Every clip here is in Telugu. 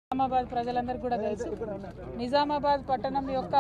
నిజామాబాద్ ప్రజలందరికీ కూడా తెలుసు నిజామాబాద్ పట్టణం యొక్క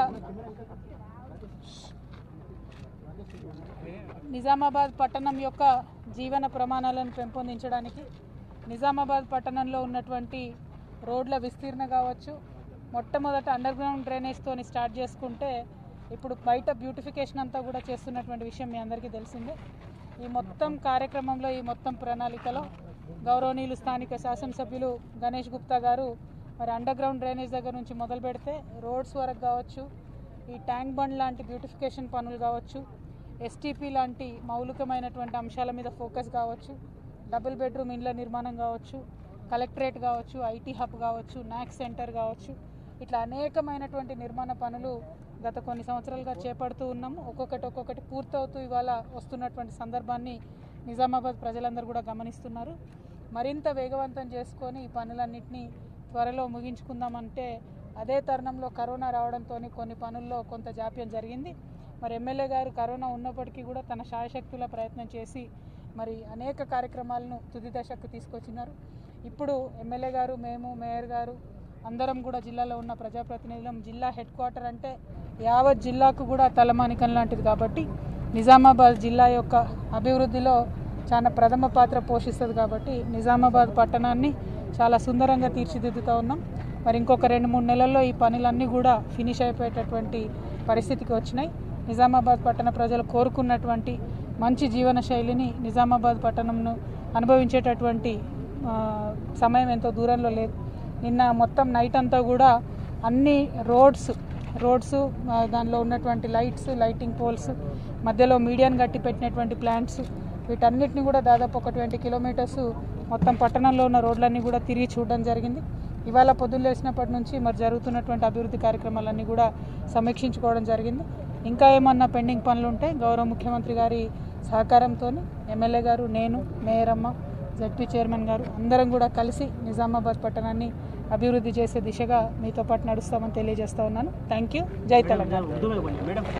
నిజామాబాద్ పట్టణం యొక్క జీవన ప్రమాణాలను పెంపొందించడానికి నిజామాబాద్ పట్టణంలో ఉన్నటువంటి రోడ్ల విస్తీర్ణ కావచ్చు మొట్టమొదట అండర్ గ్రౌండ్ డ్రైనేజ్తో స్టార్ట్ చేసుకుంటే ఇప్పుడు బయట బ్యూటిఫికేషన్ అంతా కూడా చేస్తున్నటువంటి విషయం మీ అందరికీ తెలిసిందే ఈ మొత్తం కార్యక్రమంలో ఈ మొత్తం ప్రణాళికలో గౌరవనీయులు స్థానిక శాసనసభ్యులు గణేష్ గుప్తా గారు మరి అండర్ గ్రౌండ్ డ్రైనేజ్ దగ్గర నుంచి మొదలు పెడితే రోడ్స్ వరకు కావచ్చు ఈ ట్యాంక్ బండ్ లాంటి బ్యూటిఫికేషన్ పనులు కావచ్చు ఎస్టీపీ లాంటి మౌలికమైనటువంటి అంశాల మీద ఫోకస్ కావచ్చు డబుల్ బెడ్రూమ్ ఇండ్ల నిర్మాణం కావచ్చు కలెక్టరేట్ కావచ్చు ఐటీ హబ్ కావచ్చు నాక్ సెంటర్ కావచ్చు ఇట్లా అనేకమైనటువంటి నిర్మాణ పనులు గత కొన్ని సంవత్సరాలుగా చేపడుతూ ఉన్నాము ఒక్కొక్కటి ఒక్కొక్కటి పూర్తవుతూ ఇవాళ వస్తున్నటువంటి సందర్భాన్ని నిజామాబాద్ ప్రజలందరూ కూడా గమనిస్తున్నారు మరింత వేగవంతం చేసుకొని ఈ పనులన్నింటినీ త్వరలో ముగించుకుందామంటే అదే తరుణంలో కరోనా రావడంతో కొన్ని పనుల్లో కొంత జాప్యం జరిగింది మరి ఎమ్మెల్యే గారు కరోనా ఉన్నప్పటికీ కూడా తన శాయశక్తుల ప్రయత్నం చేసి మరి అనేక కార్యక్రమాలను తుది దశకు తీసుకొచ్చినారు ఇప్పుడు ఎమ్మెల్యే గారు మేము మేయర్ గారు అందరం కూడా జిల్లాలో ఉన్న ప్రజాప్రతినిధులం జిల్లా హెడ్ క్వార్టర్ అంటే యావత్ జిల్లాకు కూడా తలమానికం లాంటిది కాబట్టి నిజామాబాద్ జిల్లా యొక్క అభివృద్ధిలో చాలా ప్రథమ పాత్ర పోషిస్తుంది కాబట్టి నిజామాబాద్ పట్టణాన్ని చాలా సుందరంగా తీర్చిదిద్దుతూ ఉన్నాం మరి ఇంకొక రెండు మూడు నెలల్లో ఈ పనులన్నీ కూడా ఫినిష్ అయిపోయేటటువంటి పరిస్థితికి వచ్చినాయి నిజామాబాద్ పట్టణ ప్రజలు కోరుకున్నటువంటి మంచి జీవన శైలిని నిజామాబాద్ పట్టణంను అనుభవించేటటువంటి ఆ, సమయం ఎంతో దూరంలో లేదు నిన్న మొత్తం నైట్ అంతా కూడా అన్ని రోడ్స్ రోడ్స్ ఆ, దానిలో ఉన్నటువంటి లైట్స్ లైటింగ్ పోల్స్ మధ్యలో మీడియాని కట్టి పెట్టినటువంటి ప్లాంట్స్ వీటన్నిటిని కూడా దాదాపు ఒక ట్వంటీ కిలోమీటర్స్ మొత్తం పట్టణంలో ఉన్న రోడ్లన్నీ కూడా తిరిగి చూడడం జరిగింది ఇవాళ పొద్దున్న లేచినప్పటి నుంచి మరి జరుగుతున్నటువంటి అభివృద్ధి కార్యక్రమాలన్నీ కూడా సమీక్షించుకోవడం జరిగింది ఇంకా ఏమన్నా పెండింగ్ పనులు ఉంటే గౌరవ ముఖ్యమంత్రి గారి సహకారంతో ఎమ్మెల్యే గారు నేను మేయర్ అమ్మ జడ్పీ చైర్మన్ గారు అందరం కూడా కలిసి నిజామాబాద్ పట్టణాన్ని అభివృద్ధి చేసే దిశగా మీతో పాటు నడుస్తామని తెలియజేస్తా ఉన్నాను థ్యాంక్ యూ జై తెలంగాణ ఉర్దూ में बोलिए मैडम